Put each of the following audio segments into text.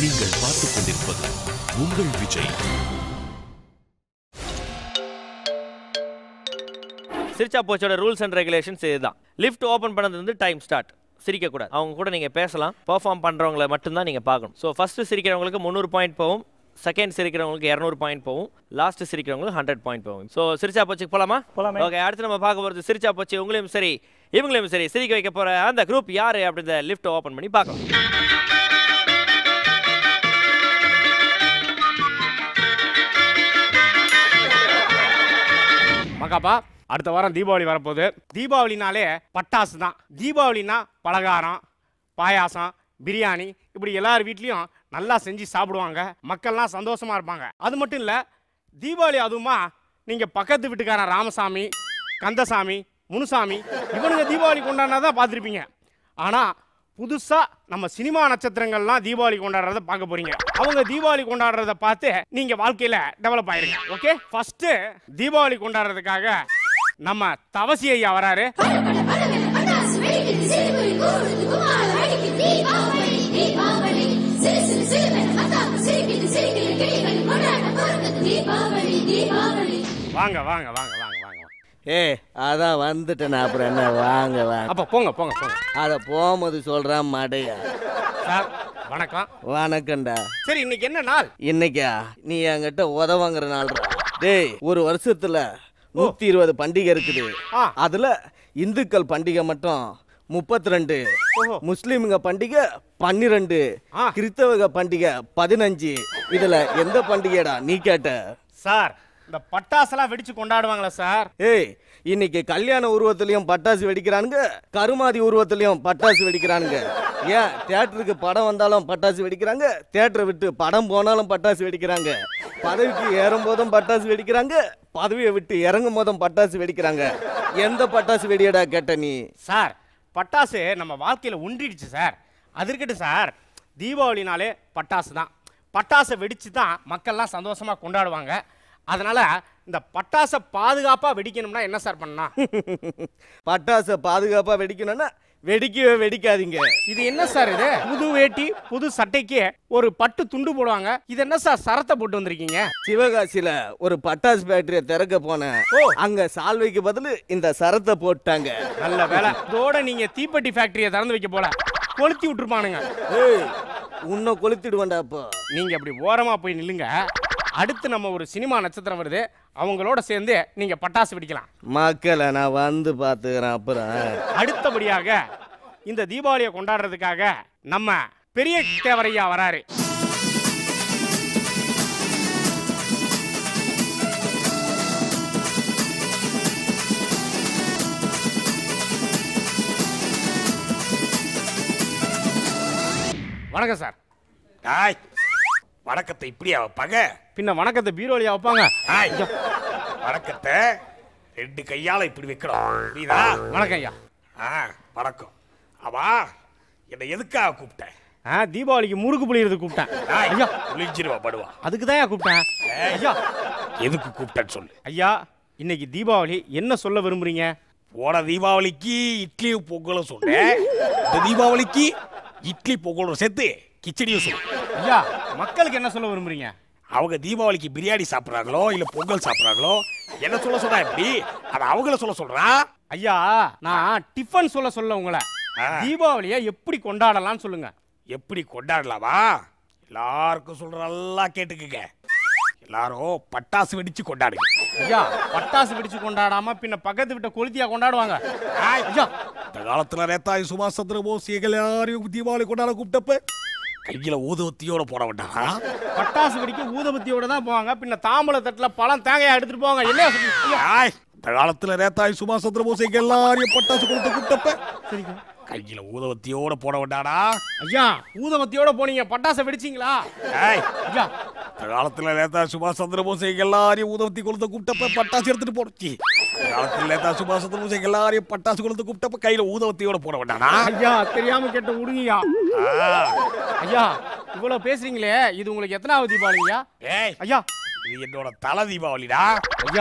நீங்கள் பார்த்துக் கொண்டிருப்பது உங்கள் விஜய் சிரிச்சா போச்சோட ரூல்ஸ் அண்ட் ரெகுலேஷன்ஸ் இதுதான் லிஃப்ட் ஓப்பன் பண்ணது வந்து டைம் ஸ்டார்ட் சிரிக்கக்கூடாது அவங்க கூட நீங்கள் பேசலாம் பெர்ஃபார்ம் பண்ணுறவங்கள மட்டும்தான் நீங்கள் பார்க்கணும் ஸோ ஃபஸ்ட்டு சிரிக்கிறவங்களுக்கு முந்நூறு பாயிண்ட் போகும் செகண்ட் சிரிக்கிறவங்களுக்கு இரநூறு பாயிண்ட் போகும் லாஸ்ட் சிரிக்கிறவங்களுக்கு ஹண்ட்ரட் பாயிண்ட் போகும் ஸோ சிரிச்சா போச்சுக்கு போலாமா போலாமே. ஓகே அடுத்து நம்ம பார்க்க போகிறது சிரிச்சா போச்சு உங்களையும் சரி இவங்களையும் சரி சிரிக்க வைக்க போகிற அந்த குரூப் யார் அப்படி இந்த லிஃப்ட் ஓப்பன் பண்ணி பார்க்கலாம் மகாப்பா அடுத்த வாரம் தீபாவளி வரப்போகுது தீபாவளினாலே பட்டாசு தான் தீபாவளினா பலகாரம் பாயாசம் பிரியாணி இப்படி எல்லார் வீட்லேயும் நல்லா செஞ்சு சாப்பிடுவாங்க மக்கள்லாம் சந்தோஷமா இருப்பாங்க அது மட்டும் இல்லை தீபாவளி அதுவுமா நீங்கள் பக்கத்து வீட்டுக்காரன் ராமசாமி கந்தசாமி முனுசாமி இவனுங்க தீபாவளி கொண்டாடினா தான் பார்த்துருப்பீங்க ஆனால் புதுசாக நம்ம சினிமா நட்சத்திரங்கள்லாம் தீபாவளி கொண்டாடுறத பார்க்க போறீங்க அவங்க தீபாவளி கொண்டாடுறத பார்த்து நீங்கள் வாழ்க்கையில் டெவலப் ஆயிருங்க ஓகே ஃபர்ஸ்ட் தீபாவளி கொண்டாடுறதுக்காக நம்ம தவசி ஐயா வராரு வாங்க வாங்க வாங்க வாங்க வாங்க வாங்க. ஏய் அதான் வந்துட்டேன் அப்புறம் என்ன வாங்க வாங்க அப்ப போங்க போங்க போங்க அத போகும்போது சொல்றான் மடையா சார் வணக்கம் வணக்கம்டா சரி இன்னைக்கு என்ன நாள் இன்னைக்கா நீ என்கிட்ட உதவங்கிற நாள்டா டேய் ஒரு வருஷத்துல நூத்தி இருபது பண்டிகை இருக்குது ஆ. அதுல இந்துக்கள் பண்டிகை மட்டும் முப்பத்தி ரெண்டு ஓஹோ. முஸ்லீமுங்க பண்டிகை பன்னிரெண்டு ஆ. கிறிஸ்தவக பண்டிகை பதினஞ்சு இதுல எந்த பண்டிகைடா நீ கேட்ட சார் இந்த பட்டாசெல்லாம் வெடிச்சு கொண்டாடுவாங்களா சார் ஏய் இன்னைக்கு கல்யாண உருவத்திலையும் பட்டாசு வெடிக்கிறானுங்க கருமாதி உருவத்திலையும் பட்டாசு வெடிக்கிறானுங்க ஏன் தியேட்டருக்கு படம் வந்தாலும் பட்டாசு வெடிக்கிறாங்க தியேட்டரை விட்டு படம் போனாலும் பட்டாசு வெடிக்கிறாங்க பதவிக்கு ஏறும் போதும் பட்டாசு வெடிக்கிறாங்க பதவியை விட்டு இறங்கும் போதும் பட்டாசு வெடிக்கிறாங்க எந்த பட்டாசு வெடியடா கேட்ட நீ சார் பட்டாசு நம்ம வாழ்க்கையில் ஒன்றிடுச்சு சார் அது இருக்கட்டும் சார் தீபாவளினாலே பட்டாசு தான் பட்டாசை வெடிச்சு தான் மக்கள்லாம் சந்தோஷமாக கொண்டாடுவாங்க அதனால் இந்த பட்டாசை பாதுகாப்பாக வெடிக்கணும்னா என்ன சார் பண்ணலாம் பட்டாசை பாதுகாப்பா வெடிக்கணும்னா வெடிக்கவே வெடிக்காதீங்க இது என்ன சார் இது புது வேட்டி புது சட்டைக்கு ஒரு பட்டு துண்டு போடுவாங்க இது என்ன சார் சரத்தை போட்டு வந்திருக்கீங்க சிவகாசியில ஒரு பட்டாசு ஃபேக்டரியை திறக்க போனேன் ஓ. அங்க சால்வைக்கு பதிலு இந்த சரத்தை போட்டாங்க நல்ல வேலை இதோட நீங்க தீப்பெட்டி ஃபேக்டரியை திறந்து வைக்க போல கொளுத்தி விட்டுருப்பானுங்க ஏய் உன்னை கொளுத்திடுவேன்டா அப்போ நீங்க அப்படி ஓரமா போய் நில்லுங்க அடுத்து நம்ம ஒரு சினிமா நட்சத்திரம் வருது அவங்களோட சேர்ந்து நீங்க பட்டாசு வெடிக்கலாம் மக்களை நான் வந்து பார்த்துக்கிறேன் அப்புறம் அடுத்தபடியாக இந்த தீபாவளியை கொண்டாடுறதுக்காக நம்ம பெரிய தேவரையா வராரு வணக்கம் சார் டாய் வணக்கத்தை இப்படியா வைப்பாங்க பின்ன வணக்கத்தை பீரோலியா வைப்பாங்க டாய் வணக்கத்தை ரெண்டு கையால இப்படி வைக்கணும் புரியுதா வணக்கம் ஐயா ஆ வணக்கம் அவா என்னை எதுக்காக கூப்பிட்டேன் ஆ தீபாவளிக்கு முறுக்கு புளியறது கூப்பிட்டேன் டாய் ஐயா ஒளிஞ்சிருவா படுவா அதுக்கு தான் கூப்பிட்டேன் ஐயா எதுக்கு கூப்பிட்டேன்னு சொல்லு ஐயா இன்னைக்கு தீபாவளி என்ன சொல்ல விரும்புறீங்க போன தீபாவளிக்கு இட்லியும் பொங்கலும் சொன்னேன் இந்த தீபாவளிக்கு இட்லி பொங்கலும் சேர்த்து கிச்சடியும் சொல்லு ஐயா மக்களுக்கு என்ன சொல்ல விரும்புறீங்க அவங்க தீபாவளிக்கு பிரியாணி சாப்பிட்றாங்களோ இல்லை பொங்கல் சாப்பிட்றாங்களோ என்ன சொல்ல சொல்றா எப்படி அதை அவங்கள சொல்ல சொல்றா ஐயா நான் டிஃபன் சொல்ல சொல்ல உங்களை ஆ. தீபாவளியை எப்படி கொண்டாடலாம்னு சொல்லுங்க எப்படி கொண்டாடலாமா எல்லாருக்கும் சொல்ற நல்லா கேட்டுக்குங்க எல்லாரும் பட்டாசு வெடிச்சு கொண்டாடுங்க ஐயா பட்டாசு வெடிச்சு கொண்டாடாம பின்ன பக்கத்து விட்ட கொளுத்தியா கொண்டாடுவாங்க ஐயா இந்த காலத்துல நேதாஜி சுபாஷ் சந்திர போஸ் எங்களை எல்லாரையும் தீபாவளி கொண்டாட கூப்பிட்டப்ப கையில ஊதுவத்தியோட போட வேண்டாம் பட்டாசு வெடிக்க ஊதுபத்தியோட தான் போவாங்க பின்ன தாம்பள தட்டுல பழம் தேங்காய் எடுத்துட்டு போவாங்க என்ன சொல்றீங்க? ஐயா, இந்த காலத்துல நேதாஜி சுபாஷ் சந்திர போஸ் எங்க எல்லாரையும் பட்டாசு கொடுத்து கூப்பிட்டப்ப கையில ஊதுவத்தியோட போட வேண்டாடா ஐயா ஊதுபத்தியோட போனீங்க பட்டாசை வெடிச்சீங்களா ஏய், ஐயா இந்த காலத்துல நேதாஜி சுபாஷ் சந்திர போஸ் எங்க எல்லாரையும் ஊதுவத்தி கொளுத்து கூப்பிட்டப்ப பட்டாசு எடுத்துட்டு போடுச்சு இந்த காலத்துல நேதாஜி சுபாஷ் சந்திர போஸ் எங்க எல்லாரையும் பட்டாசு கொளுத்து கூப்பிட்டப்ப கையில ஊதுவத்தியோட போட வேண்டாடா ஐயா தெரியாம கேட்ட விடுங்கய்யா ஆ. ஐயா இவ்வளவு பேசுறீங்களே இது உங்களுக்கு எத்தனாவது தீபாவளியா ஏய் ஐயா இது என்னோட தலை தீபாவளிடா ஐயா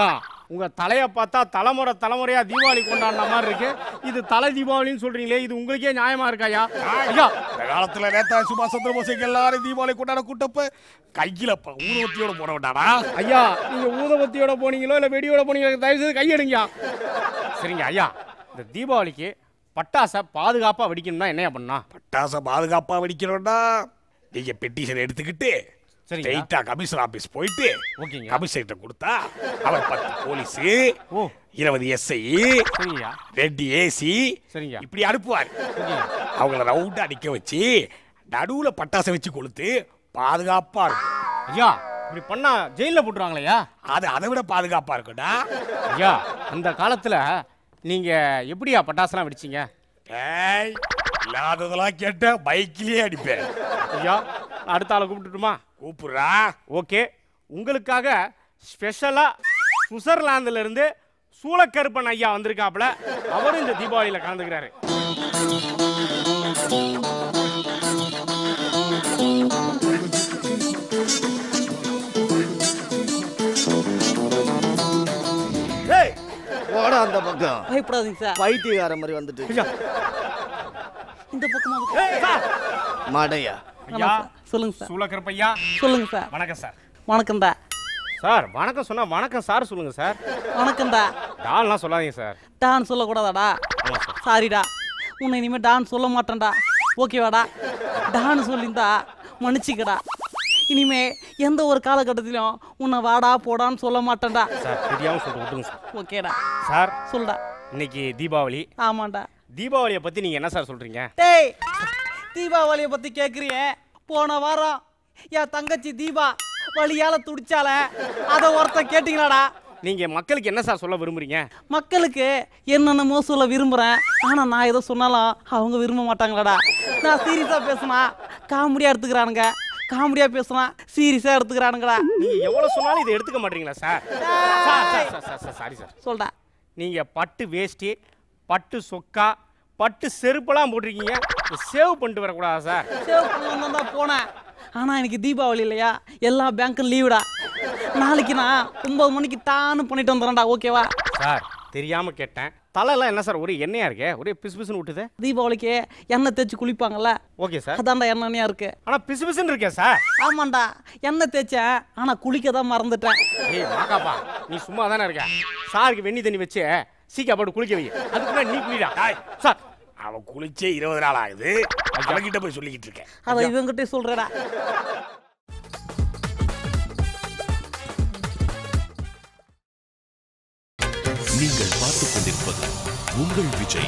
உங்க தலையை பார்த்தா தலைமுறை தலைமுறையா தீபாவளி கொண்டாடின மாதிரி இருக்கு இது தலை தீபாவளின்னு சொல்றீங்களே இது உங்களுக்கே நியாயமா இருக்கா ஐயா ஐயா இந்த காலத்துல நேதாஜி சுபாஷ் சந்திர போஸ் எங்க எல்லாரும் தீபாவளி கொண்டாட கூட்டப்ப கையில ப- ஊதுவத்தியோட போட வேண்டாடா ஐயா நீங்க ஊதபத்தியோட போனீங்களோ இல்ல வெடியோட போனீங்களோ தயவு செய்து கையெடுங்க சரிங்க ஐயா இந்த தீபாவளிக்கு பட்டாசை பாதுகாப்பா வெடிக்கணும்னா என்னையா பண்ணா பட்டாசை பாதுகாப்பா வெடிக்கணும்னா நீங்க பெட்டிஷன் எடுத்துக்கிட்டு சரிங்க. ஸ்ட்ரைட்டா கமிஷனர் ஆபீஸ் போயிட்டு ஓகேங்க. கமிஷனர் கொடுத்தா அவர் பத்து போலீஸ் ஓ இருபது எஸ்ஐ சரிங்கய்யா ரெண்டு ஏசி சரிங்க. இப்படி அனுப்புவார் ஓகேங்க அவங்கள ரவுண்டா நிக்க வச்சு நடுவுல பட்டாசை வச்சு கொளுத்து பாதுகாப்பா இருக்கும் ஐயா இப்படி பண்ணா ஜெயில போட்டுருவாங்களேயா அது அதை விட பாதுகாப்பா இருக்கும்டா ஐயா அந்த காலத்துல நீங்க எப்படியா பட்டாசுலாம் வெடிச்சீங்க ஏய் இல்லாததெல்லாம் கேட்ட பைக்கிலேயே அடிப்பேன் ஐயா அடுத்த ஆளை கூப்பிட்டுட்டுமா கூப்பிடுறா ஓகே உங்களுக்காக ஸ்பெஷலா சுவிட்சர்லாந்துல இருந்து சூளக்கருப்பன் ஐயா வந்திருக்காப்புல அவரும் இந்த தீபாவளியில கலந்துக்கிறாரு ஏய் போடா அந்த பக்கம் பயப்படாதீங்க சார் பைத்தியக்கார மாதிரி வந்துட்டு ஐயா இந்த பக்கமா வந்து- மடையா ஐயா சொல்லுங்க சார் சூளக்கருப்பு ஐயா சொல்லுங்க சார் வணக்கம் சார் வணக்கம்டா சார் வணக்கம் சொன்னா வணக்கம் சார் சொல்லுங்க சார் வணக்கம்டா டால்லாம் சொல்லாதீங்க சார் டான் சொல்லக்கூடாதாடா சாரிடா உன்னை இனிமே டான் சொல்ல மாட்டேன்டா ஓகேவாடா டான் சொல்லியிருந்தா மன்னிச்சிக்கடா இனிமே எந்த ஒரு காலகட்டத்திலும் உன்னை வாடா போடான்னு சொல்ல மாட்டேன்டா சார் தெரியாம சொல்லிட்டு விட்டுங்க சார் ஓகேடா சார் சொல்டா இன்னைக்கு தீபாவளி ஆமாண்டா தீபாவளியை பத்தி நீங்க என்ன சார் சொல்றீங்க டேய் தீபாவளியை பத்தி கேட்குறிய போன வாரம் என் தங்கச்சி தீபா வழியால துடிச்சால அதை ஒருத்தன் கேட்டீங்களாடா நீங்க மக்களுக்கு என்ன சார் சொல்ல விரும்புறீங்க மக்களுக்கு என்னென்னமோ சொல்ல விரும்புகிறேன் ஆனால் நான் ஏதோ சொன்னாலும் அவங்க விரும்ப மாட்டாங்களாடா நான் சீரியஸாக பேசுனா காமெடியாக எடுத்துக்கிறானுங்க காமெடியாக பேசுனா சீரியஸாக எடுத்துக்கிறானுங்கடா நீங்க எவ்வளவு சொன்னாலும் இதை எடுத்துக்க மாட்டீங்களா sir sir sir sir sir sir sorry sir சொல்டா நீங்க பட்டு வேஷ்டி பட்டு சொக்கா பட்டு செருப்பெல்லாம் போட்டிருக்கீங்க சேவ் பண்ணிட்டு வரக்கூடாதா சார் சேவ் பண்ணலாம் தான் போனேன் ஆனால் எனக்கு தீபாவளி இல்லையா எல்லா பேங்க்கும் லீவுடா நாளைக்கு நான் ஒம்பது மணிக்கு டான்னு பண்ணிட்டு வந்துடுறேன்டா ஓகேவா சார் தெரியாம கேட்டேன் தலையெல்லாம் என்ன சார் ஒரே எண்ணெயா இருக்கே ஒரே பிசு பிசுன்னு விட்டுது தீபாவளிக்கு எண்ணெய் தேய்ச்சி குளிப்பாங்கல்ல ஓகே சார் அதான்டா எண்ணெயா இருக்கு ஆனா பிசு பிசுன்னு இருக்கே சார் ஆமாண்டா எண்ணெய் தேய்ச்சேன் ஆனால் குளிக்க தான் மறந்துட்டேன் ஏய் மாக்காப்பா நீ சும்மா தானே இருக்க சாருக்கு வெண்ணி தண்ணி வச்சு சீக்கா போட்டு குளிக்க வை அதுக்குள்ள நீ குளிடா டேய். சார் அவன் குளிச்சே இருபது நாள் ஆகுது அவன்கிட்ட போய் சொல்லிக்கிட்டு இருக்கேன் அதை இவங்கிட்டே சொல்கிறேடா நீங்கள் பார்த்துக் கொண்டிருப்பது உங்கள் விஜய்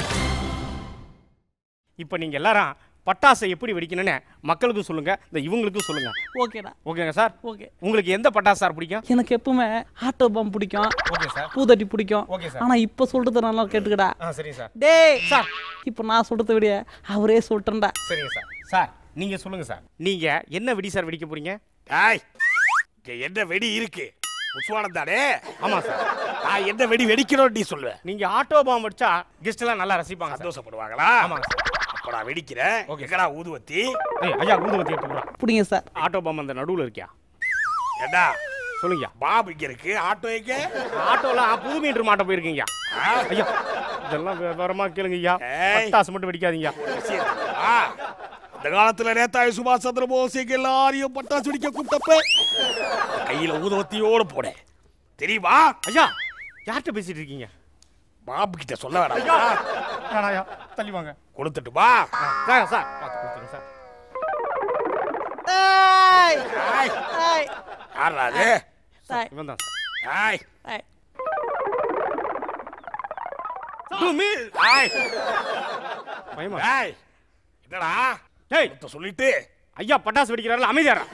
இப்போ நீங்க எல்லாரும் பட்டாசை எப்படி வெடிக்கணும்னு மக்களுக்கும் சொல்லுங்க இந்த இவங்களுக்கும் சொல்லுங்க ஓகேடா ஓகேங்க சார் ஓகே உங்களுக்கு எந்த பட்டாசு சார் பிடிக்கும் எனக்கு எப்பவுமே ஆட்டோ பம் பிடிக்கும் ஓகே சார் பூதட்டி பிடிக்கும் ஓகே சார். ஆனா இப்போ சொல்றது நல்லா கேட்டுக்கடா ஆ சரிங்க சார் டேய் சார் இப்போ நான் சொல்றத விட அவரே சொல்லிட்டேன்டா சரிங்க சார் சார் நீங்க சொல்லுங்க சார் நீங்க என்ன வெடி சார் வெடிக்க போறீங்க டேய் இங்க என்ன வெடி இருக்கு உஸ்வானம் தானே ஆமா சார் நான் என்ன வெடி வெடிக்கணும் நீ சொல்லுவேன் நீங்க ஆட்டோ பாம் வச்சா கெஸ்ட் எல்லாம் நல்லா ரசிப்பாங்க சார் சந்தோஷப்படுவாங்களா ஆமாங்க சார் அப்ப நான் வெடிக்கிறேன் ஓகே. எங்கடா ஊதுவத்தி ஏய் ஐயா ஊதுவத்தி எடுத்துக்கிறோம் பிடிங்க சார் ஆட்டோ பாம் அந்த நடுவுல இருக்கியா ஏண்டா சொல்லுங்கய்யா பாபு இங்க இருக்கு ஆட்டோ எங்க ஆட்டோலாம் புது மீட்டர் மாட்ட போயிருக்கீங்க ஆ? ஐயா இதெல்லாம் விவரமா கேளுங்க ஐயா ஏய். பட்டாசு மட்டும் வெடிக்காதீங்க ஒரு விஷயம் தெரியுமா? அந்த காலத்துல நேதாஜி சுபாஷ் சந்திர போஸ் எங்க எல்லாரையும் பட்டாசு வெடிக்க கூப்பிட்டப்ப கையில ஊதுவத்தியோட போனேன் தெரியுமா ஐயா யார்கிட்ட பேசிட்டு இருக்கீங்க பாபு கிட்ட சொல்ல வேணாம் வேணாம் ஐயா தள்ளி வாங்க கொடுத்துட்டுமா சார் சார் பார்த்து கொடுத்துருங்க சார் டேய் ஏய், டேய் யார்றா அது டேய் இவன் தான் சார் ஏய், டேய் ஏய், பயமா ஏய், என்னடா டேய் கொடுத்த சொல்லிட்டு ஐயா பட்டாசு வெடிக்கிறாருல அமைதியாரா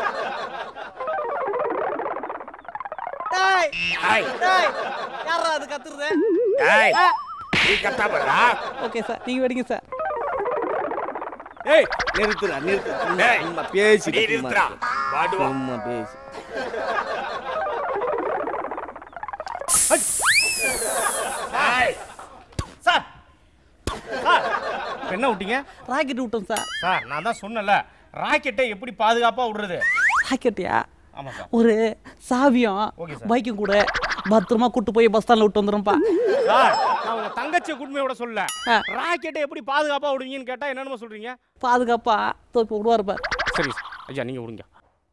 டேய் ஏய், டேய் யாரா அது கத்துறது ஏய், நீ கத்தாமடா ஓகே சார் நீங்க வெடிங்க சார் ஏய் நிறுத்துடா நிறுத்து சும்மா- டேய், சும்மா நீ பேசிட்டு நிறுத்துறா பாடுவா சும்மா பேசி ஏய், சார் சார் இப்ப என்ன விட்டீங்க ராக்கெட் விட்டோம் சார் சார் நான் தான் சொன்னல ராக்கெட்டை எப்படி பாதுகாப்பா விடுறது ராக்கெட்டியா ஆமா சார் ஒரு சாவியம் ஓகே சார். பைக்கும் கூட பத்திரமா கூட்டு போய் பஸ் ஸ்டாண்ட்ல விட்டு வந்துடும்ப்பா சார் நான் உங்க தங்கச்சி குடுமையோட சொல்ல ஆ. ராக்கெட்டை எப்படி பாதுகாப்பா விடுவீங்கன்னு கேட்டா என்னென்னமோ சொல்றீங்க பாதுகாப்பா தோ இப்போ விடுவாரு பாரு சரி ஐயா நீங்க விடுங்க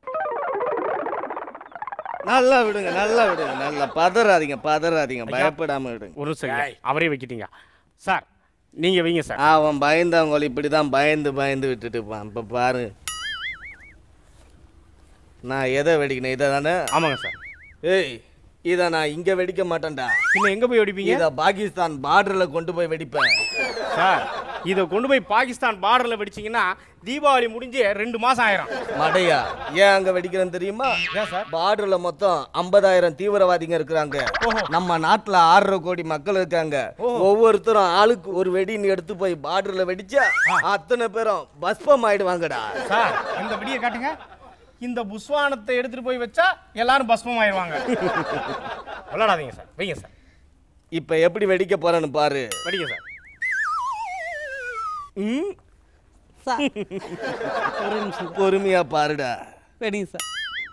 நல்லா விடுங்க நல்லா விடுங்க நல்லா பதறாதீங்க பதறாதீங்க பயப்படாம விடுங்க ஒரு சரி அவரே வைக்கிட்டீங்க சார் நீங்க வைங்க சார் அவன் பயந்தவங்க இப்படி தான் பயந்து பயந்து விட்டுட்டு இருப்பான் இப்போ பாரு நான் எதை வெடிக்கணும் இதை தானே ஆமாங்க சார் ஏய் இதை நான் இங்கே வெடிக்க மாட்டேன்டா பின்ன எங்க போய் வெடிப்பீங்க இதை பாகிஸ்தான் பார்டரில் கொண்டு போய் வெடிப்பேன் சார் இதை கொண்டு போய் பாகிஸ்தான் பார்டர்ல வெடிச்சீங்கன்னா தீபாவளி முடிஞ்சு ரெண்டு மாசம் ஆயிரும் மடையா ஏன் அங்கே வெடிக்கிறேன்னு தெரியுமா ஏன் சார் பார்டரில் மொத்தம் ஐம்பதாயிரம் தீவிரவாதிங்க இருக்கிறாங்க நம்ம நாட்டில் ஆறரை கோடி மக்கள் இருக்காங்க ஒவ்வொருத்தரும் ஆளுக்கு ஒரு வெடின்னு எடுத்து போய் பார்டரில் வெடிச்சா அத்தனை பேரும் பஸ்பம் ஆயிடுவாங்கடா சார் இந்த வெடியை காட்டுங்க இந்த புஸ்வானத்தை எடுத்துட்டு போய் வச்சா எல்லாரும் பஸ்மம் ஆயிடுவாங்க விளையாடாதீங்க சார் வைங்க சார் இப்போ எப்படி வெடிக்க போறேன்னு பாரு வெடிங்க சார் ம் சார் ஒரு நிமிஷம் பொறுமையா பாருடா வெடிங்க சார்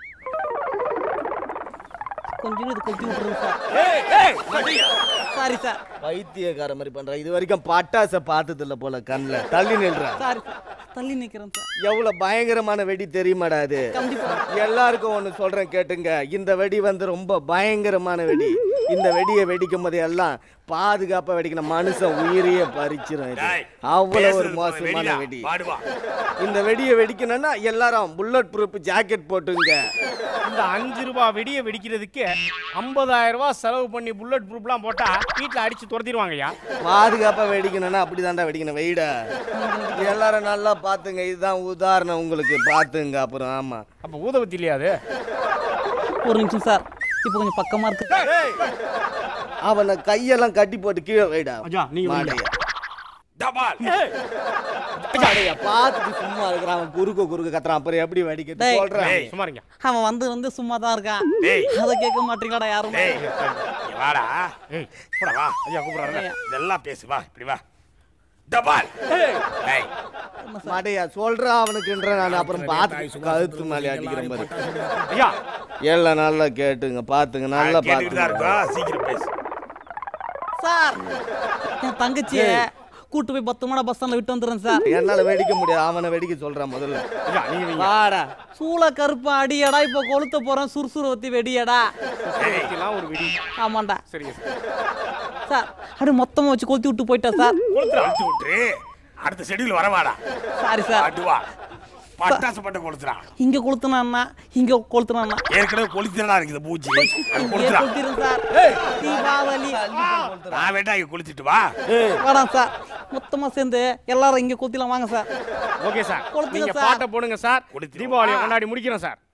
கொஞ்சம் இது கொத்தி விட்டுருங்க சார் சாரி சார் பைத்தியக்கார மாதிரி பண்ற இது வரைக்கும் பட்டாசை பார்த்தது இல்ல போல கண்ணுல தள்ளி நில்றா சாரி சார் தள்ளி நிக்கிறேன் சார் எவ்வளவு பயங்கரமான வெடி தெரியுமாடா அது கண்டிப்பா எல்லாருக்கும் ஒண்ணு சொல்றேன் கேட்டுங்க இந்த வெடி வந்து ரொம்ப பயங்கரமான வெடி இந்த வெடியை வெடிக்கும் போது எல்லாம் பாதுகாப்பா வெடிக்கணும் மனுஷன் உயிரையே பறிச்சிரும் இது அவ்வளவு ஒரு மோசமான வெடி பாடுவா இந்த வெடியை வெடிக்கணும்னா எல்லாரும் புல்லட் ப்ரூஃப் ஜாக்கெட் போட்டுங்க இந்த அஞ்சு ரூபாய் வெடியை வெடிக்கிறதுக்கு ஐம்பதாயிரம் ரூபாய் செலவு பண்ணி புல்லட் ப்ரூஃப்லாம் போட்டா வீட்டில் அடிச்சு துரத்திடுவாங்கய்யா பாதுகாப்பா வெடிக்கணும்னா அப்படிதான்டா வெடிக்கணும் வெயிடா எல்லாரும் நல்லா பாத்துங்க இதுதான் உதாரணம் உங்களுக்கு பாத்துங்க அப்புறம் ஆமா அப்போ ஊதவத்தி இல்லையா அது ஒரு நிமிஷம் சார் இப்போ கொஞ்சம் பக்கமா இருக்கு அவனை கையெல்லாம் கட்டி போட்டு கீழே வைடா ஐயா, நீங்க வைங்க. மாடையா. டபால் அடையா, பார்த்துட்டு சும்மா இருக்கிறான் அவன் குறுக்க குறுக்க கத்துறான் அப்புறம் எப்படி வெடிக்கிறது டேய். சொல்றேன் டேய். சும்மா இருங்க அவன் வந்து வந்து சும்மா தான் இருக்கான் டேய். அதை கேட்க மாட்டீங்களாடா யாரும் டேய் இங்க வாடா ஏய் போடா வா ஐயா கூப்பிடுறாரு இதெல்லாம் பேசு வா இப்படி வா டபால் டேய் மாடையா சொல்றான் அவனுக்குன்ற நான் அப்புறம் பார்த்து கழுத்து மேலே அடிக்கிற மாதிரி ஐயா எல்லாம் நல்லா கேட்டுங்க பாத்துங்க நல்லா கேட்டுக்கிட்டு தான் பாத்துங்க இருக்கோம் சீக்கிரம் பேசு சார் என் தங்கச்சிய கூட்டு போய் பத்து பஸ் ஸ்டாண்ட்ல விட்டு வந்துடுறேன் சார் என்னால வெடிக்க முடியாது அவனை வெடிக்க சொல்றான் முதல்ல ஐயா நீங்க வைங்க வாடா சூள கருப்பு அடியடா இப்போ கொளுத்த போறேன் சுறுசுறு வத்தி வெடியடா ஊதவத்திலாம் ஒரு வெடி ஆமாண்டா சரிங்க சார் சார் அப்படியே மொத்தமா வச்சு கொளுத்தி விட்டு போயிட்டா சார் கொளுத்துற அழுத்து விட்டு அடுத்த ஷெடியூல் வரவாடா சாரி சார் அடுவா பட்டாசு பட்ட கொளுத்துறான் இங்க கொளுத்துனா இங்க கொளுத்துனா ஏற்கனவே கொளுத்துறா இருக்குது பூச்சி அது இங்கே கொளுத்துறான் கொளுத்திரும் சார் தீபாவளி நான் வேண்டா இங்க குளிச்சிட்டு வா வேணாம் சார் மொத்தமா சேர்ந்து எல்லாரும் இங்க கொளுத்திலாம் வாங்க சார் ஓகே சார் கொளுத்துங்க நீங்க சார். பாட்டை போடுங்க சார் கொளுத்திடுவோம். தீபாவளியை கொண்டாடி முடிக்கிறோம் சார்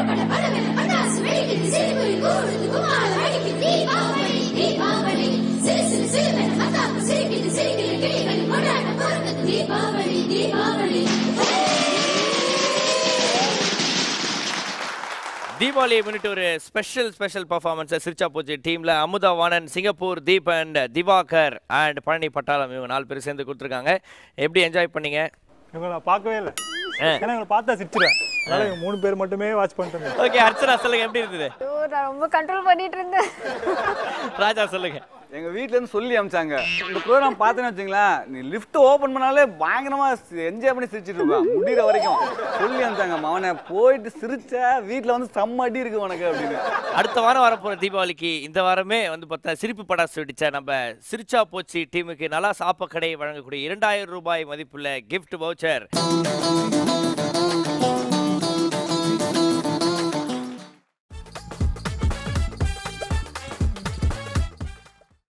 தீபாவளி தீபாவளி தீபாவளியை முன்னிட்டு ஒரு ஸ்பெஷல் ஸ்பெஷல் பர்ஃபார்மன்ஸை சிரிச்சா போச்சு டீமில் Amudha Vanan Singapore Deep and Diwakar and Palani பட்டாளம் இவங்க நாலு பேர் சேர்ந்து கொடுத்துருக்காங்க எப்படி என்ஜாய் பண்ணீங்க இவங்க நான் பார்க்கவே இல்லை ஆ. ஏன்னா இவங்களை பார்த்தா சிரிச்சிருவேன் அதனால இவங்க மூணு பேர் மட்டுமே வாட்ச் பண்ணிட்டு இருந்தேன் ஓகே அர்ச்சனா சொல்லுங்க எப்படி இருந்தது ஐயோ, நான் ரொம்ப கண்ட்ரோல் பண்ணிட்டு இருந்தேன் ராஜா சொல்லுங்க எங்க வீட்ல இருந்து சொல்லி அமிச்சாங்க இந்த ப்ரோக்ராம் பார்த்தேன்னு வச்சுங்களேன் நீ லிஃப்ட் ஓபன் பண்ணாலே பயங்கரமா என்ஜாய் பண்ணி சிரிச்சிட்டு இருப்பான் முடிகிற வரைக்கும் சொல்லி அமிச்சாங்க அவனை போயிட்டு சிரிச்ச வீட்ல வந்து செம்ம அடி இருக்கு உனக்கு அப்படின்னு அடுத்த வாரம் வரப்போகிற தீபாவளிக்கு இந்த வாரமே வந்து பார்த்தா சிரிப்பு படாசு வெடிச்ச நம்ம சிரிச்சா போச்சு டீமுக்கு நல்லா சாப்ப கடை வழங்கக்கூடிய இரண்டாயிரம் ரூபாய் மதிப்புள்ள கிஃப்ட் வவுச்சர்